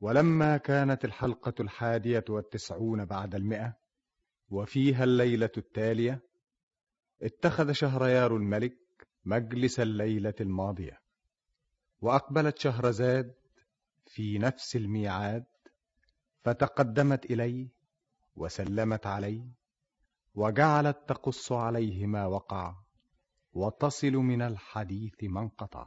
ولما كانت الحلقة الحادية والتسعون بعد المئة وفيها الليلة التالية اتخذ شهريار الملك مجلس الليلة الماضية وأقبلت شهرزاد في نفس الميعاد فتقدمت إليه وسلمت عليه وجعلت تقص عليه ما وقع وتصل من الحديث ما انقطع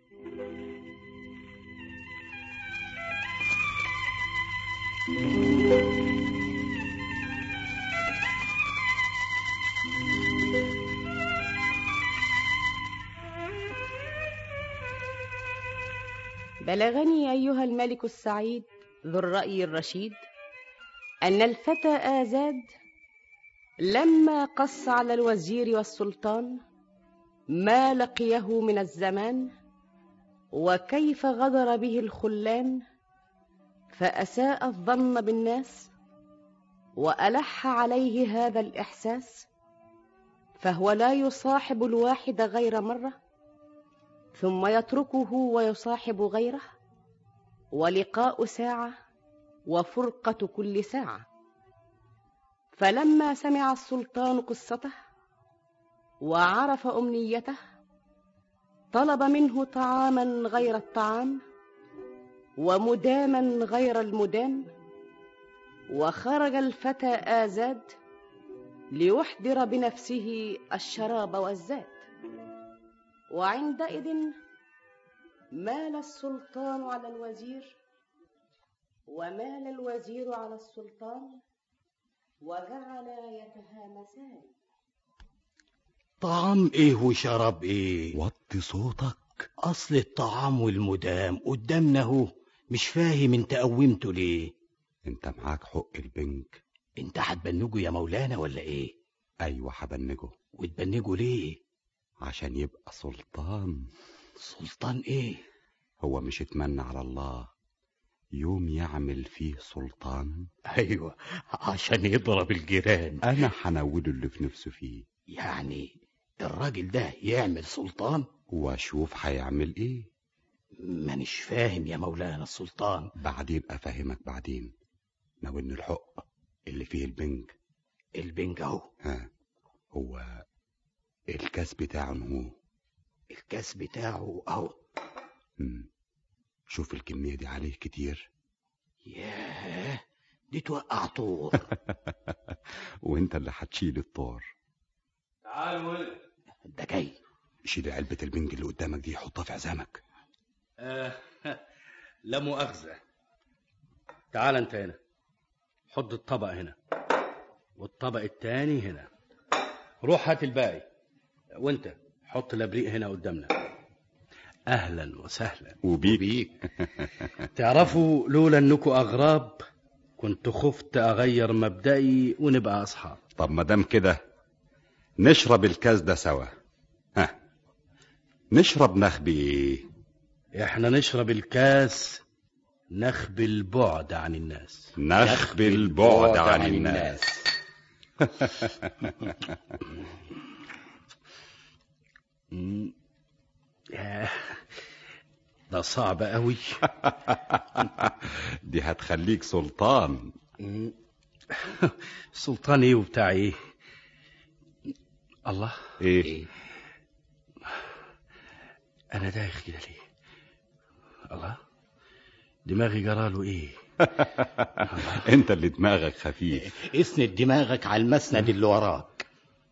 بلغني أيها الملك السعيد ذو الرأي الرشيد أن الفتى آزاد لما قص على الوزير والسلطان ما لقيه من الزمان وكيف غدر به الخلان فأساء الظن بالناس وألح عليه هذا الإحساس فهو لا يصاحب الواحد غير مرة ثم يتركه ويصاحب غيره ولقاء ساعة وفرقة كل ساعة فلما سمع السلطان قصته وعرف أمنيته طلب منه طعاما غير الطعام ومداما غير المدام وخرج الفتى آزاد ليحضر بنفسه الشراب والزاد وعندئذ مال السلطان على الوزير ومال الوزير على السلطان وجعلا يتهامسان طعام ايه وشراب ايه وطي صوتك اصل الطعام والمدام قدامنا اهو مش فاهم انت قومته ليه انت معاك حق البنك انت هتبنجه يا مولانا ولا ايه ايوه هبنجه وتبنجه ليه عشان يبقى سلطان سلطان ايه هو مش اتمنى على الله يوم يعمل فيه سلطان ايوه عشان يضرب الجيران انا هنوله اللي في نفسه فيه يعني الراجل ده يعمل سلطان واشوف هيعمل ايه مانيش فاهم يا مولانا السلطان بعدين افهمك بعدين ناولني الحق اللي فيه البنج البنج اهو ها هو الكاس بتاعه هو الكاس بتاعه اهو مم. شوف الكمية دي عليه كتير ياه دي توقع طور وانت اللي هتشيل الطار تعال ولد ده جاي شيل علبة البنج اللي قدامك دي حطها في عزامك آه لا مؤاخذة تعال انت هنا حط الطبق هنا والطبق التاني هنا روح هات الباقي وانت حط الابريق هنا قدامنا اهلا وسهلا وبيك, بيك تعرفوا لولا انكم اغراب كنت خفت اغير مبدئي ونبقى اصحاب طب ما دام كده نشرب الكاس ده سوا ها نشرب نخبي ايه احنا نشرب الكاس نخبي البعد عن الناس نخبي البعد عن الناس مم. ياه، ده صعب قوي دي هتخليك سلطان مم. سلطان ايه وبتاع ايه الله ايه, ايه انا دايخ كده ليه الله دماغي جراله ايه انت اللي دماغك خفيف اسند دماغك على المسند اللي وراك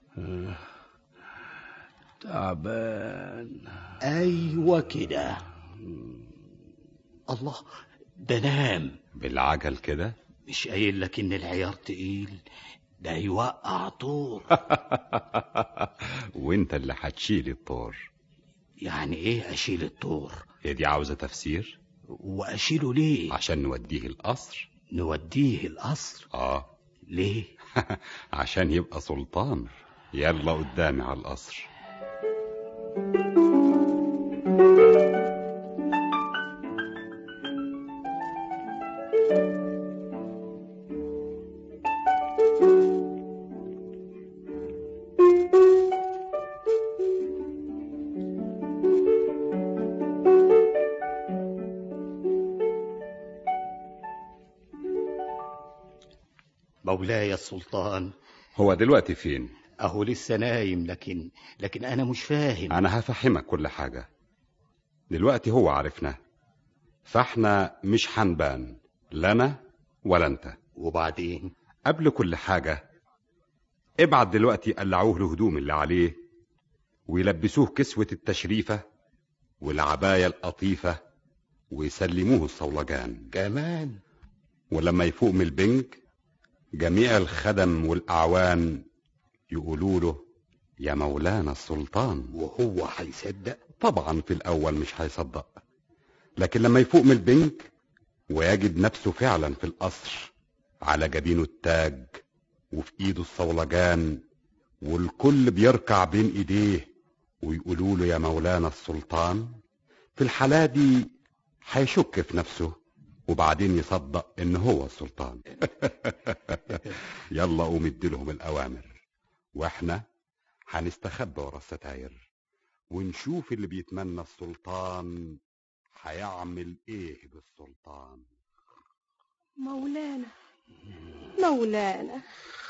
تعبان ايوه كده الله ده نام بالعجل كده مش قايل لك ان العيار تقيل ده يوقع طور وانت اللي هتشيل الطار يعني ايه اشيل الطور هي دي عاوزة تفسير واشيله ليه عشان نوديه القصر نوديه القصر اه ليه عشان يبقى سلطان يلا قدامي على القصر مولاي السلطان هو دلوقتي فين اهو لسه نايم لكن لكن انا مش فاهم انا هفهمك كل حاجة دلوقتي هو عرفنا فاحنا مش هنبان لا انا ولا انت وبعدين قبل كل حاجة ابعت دلوقتي قلعوه الهدوم اللي عليه ويلبسوه كسوة التشريفة والعباية القطيفة ويسلموه الصولجان كمان ولما يفوق من البنج جميع الخدم والأعوان يقولوا له يا مولانا السلطان وهو هيصدق طبعا في الأول مش هيصدق لكن لما يفوق من البنج ويجد نفسه فعلا في القصر على جبينه التاج وفي ايده الصولجان والكل بيركع بين ايديه ويقولوا له يا مولانا السلطان في الحالة دي هيشك في نفسه وبعدين يصدق ان هو السلطان يلا قوم اديلهم الاوامر واحنا هنستخبى ورا الستاير ونشوف اللي بيتمنى السلطان هيعمل ايه بالسلطان مولانا مولانا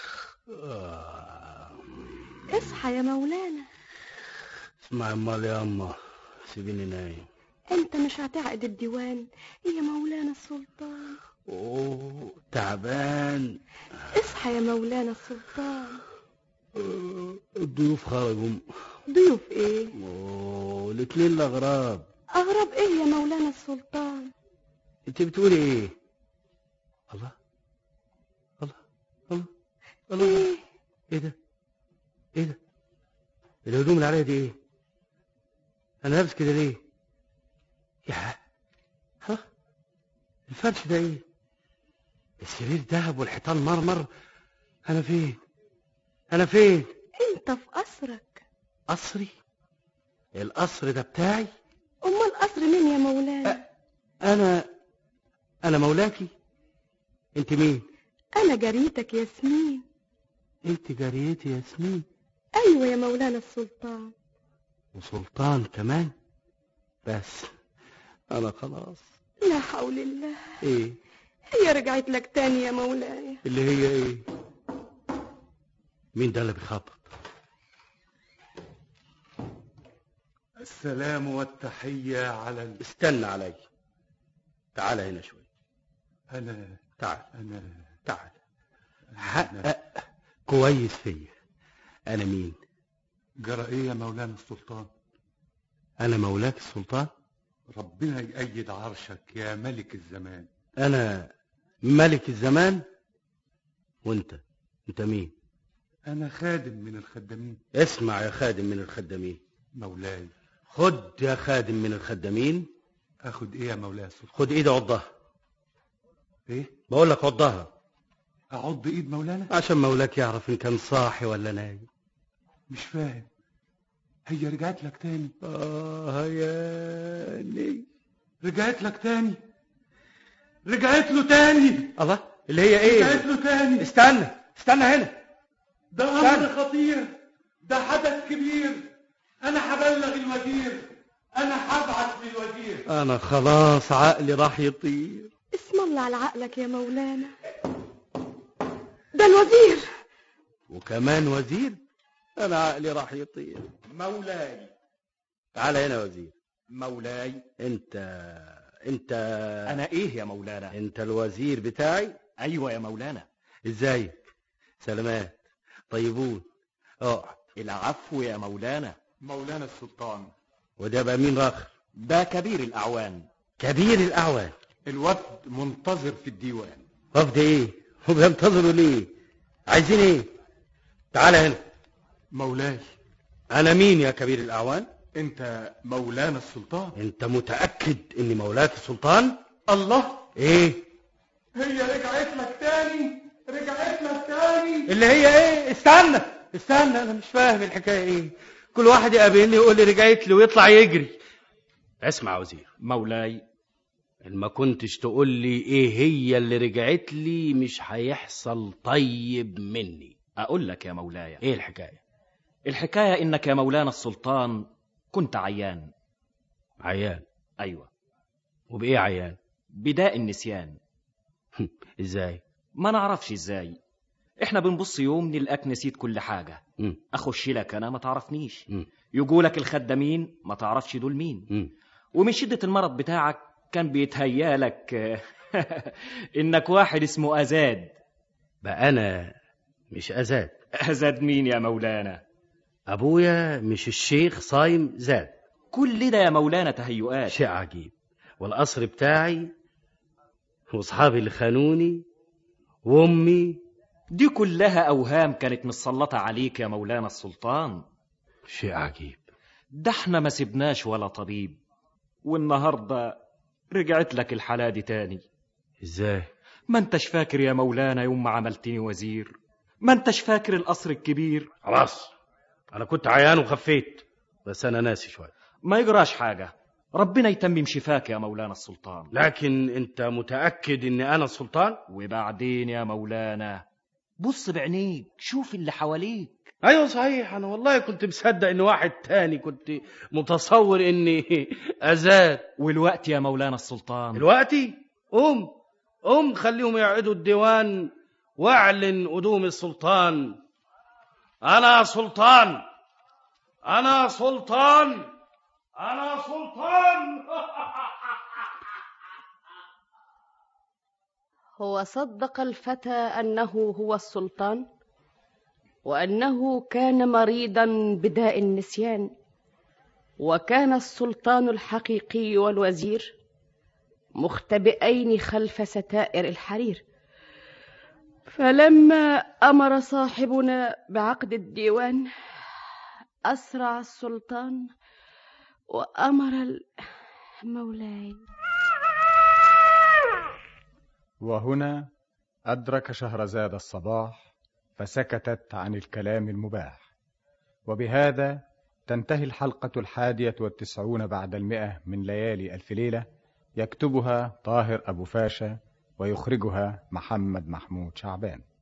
اصحى يا مولانا اسمع امال يا اما سيبيني نايم انت مش هتعقد الديوان يا مولانا السلطان اوه تعبان اصحى يا مولانا السلطان آه، الضيوف خرجوا ضيوف ايه اوه الاتنين الاغراب اغرب ايه يا مولانا السلطان انت بتقولي ايه الله الله الله الله ايه ايه ده ايه ده الهدوم اللي عليا دي ايه انا لابس كده ليه يا ها الفرش ده ايه السرير ذهب والحيطان مرمر انا فين انا فين انت في قصرك قصري القصر ده بتاعي امال قصر مين يا مولانا انا انا مولاكي انت مين انا جريتك ياسمين انت جاريتي ياسمين ايوه يا مولانا السلطان وسلطان كمان بس انا خلاص لا حول الله ايه هي رجعت لك تاني يا مولاي اللي هي ايه مين ده اللي بيخبط السلام والتحية على ال... استنى علي تعال هنا شوي أنا تعال أنا تعال حقق كويس فيا انا مين جرى إيه يا مولانا السلطان انا مولاك السلطان ربنا يأيد عرشك يا ملك الزمان انا ملك الزمان وانت انت مين أنا خادم من الخدامين اسمع يا خادم من الخدامين مولاي خد يا خادم من الخدامين أخد إيه يا مولاي السلطان خد ايدي عضها إيه بقول لك عضها أعض إيد مولانا عشان مولاك يعرف ان كان صاحي ولا نايم مش فاهم هي رجعت لك تاني اه يا رجعت لك تاني رجعت له تاني الله اللي هي رجعت ايه له تاني استنى استنى هنا ده استنى. أمر خطير ده حدث كبير أنا هبلغ الوزير أنا هبعت للوزير انا خلاص عقلي راح يطير اسم الله على عقلك يا مولانا ده الوزير وكمان وزير انا عقلي راح يطير مولاي تعال هنا يا وزير مولاي انت انت أنا إيه يا مولانا؟ انت الوزير بتاعي أيوة يا مولانا ازيك سلامات طيبون اقعد العفو يا مولانا مولانا السلطان وده بقى مين راخر ده كبير الأعوان كبير الاعوان الوفد منتظر في الديوان وفد ايه هم بينتظروا ليه عايزين ايه تعال هنا مولاي انا مين يا كبير الاعوان انت مولانا السلطان انت متاكد اني مولاك السلطان الله ايه هي رجعت لك تاني رجعت لك تاني اللي هي ايه استنى استنى انا مش فاهم الحكايه ايه كل واحد يقابلني يقول لي رجعت لي ويطلع يجري اسمع يا وزير مولاي ما كنتش تقول لي ايه هي اللي رجعت لي مش هيحصل طيب مني أقول لك يا مولاي ايه الحكايه الحكاية إنك يا مولانا السلطان كنت عيان عيان أيوة وبايه عيان بداء النسيان ازاي ما نعرفش إزاي احنا بنبص يوم نلقاك نسيت كل حاجة مم. اخش لك انا ما تعرفنيش مم. يقولك الخدامين ما تعرفش دول مين مم. ومن شدة المرض بتاعك كان بيتهيالك انك واحد اسمه ازاد بقى انا مش ازاد ازاد مين يا مولانا ابويا مش الشيخ صايم زاد كل ده يا مولانا تهيؤات شيء عجيب والقصر بتاعي واصحابي اللي خانوني وامي دي كلها اوهام كانت مسلطة عليك يا مولانا السلطان شيء عجيب ده احنا ما سبناش ولا طبيب والنهارده رجعت لك الحالة دي تاني ازاي ما انتش فاكر يا مولانا يوم ما عملتني وزير ما انتش فاكر القصر الكبير خلاص انا كنت عيان وخفيت بس انا ناسي شويه ما يجراش حاجة ربنا يتمم شفاك يا مولانا السلطان لكن انت متاكد ان انا السلطان وبعدين يا مولانا بص بعينيك شوف اللي حواليك ايوه صحيح انا والله كنت مصدق ان واحد تاني كنت متصور اني ازاد والوقت يا مولانا السلطان دلوقتي قوم قوم خليهم يعيدوا الديوان واعلن قدوم السلطان انا سلطان انا سلطان انا سلطان هو صدق الفتى انه هو السلطان وانه كان مريضا بداء النسيان وكان السلطان الحقيقي والوزير مختبئين خلف ستائر الحرير فلما امر صاحبنا بعقد الديوان اسرع السلطان وامر ال- مولاي وهنا أدرك شهرزاد الصباح فسكتت عن الكلام المباح وبهذا تنتهي الحلقة الحادية والتسعون بعد المئة من ليالي ألف ليلة يكتبها طاهر أبو فاشا ويخرجها محمد محمود شعبان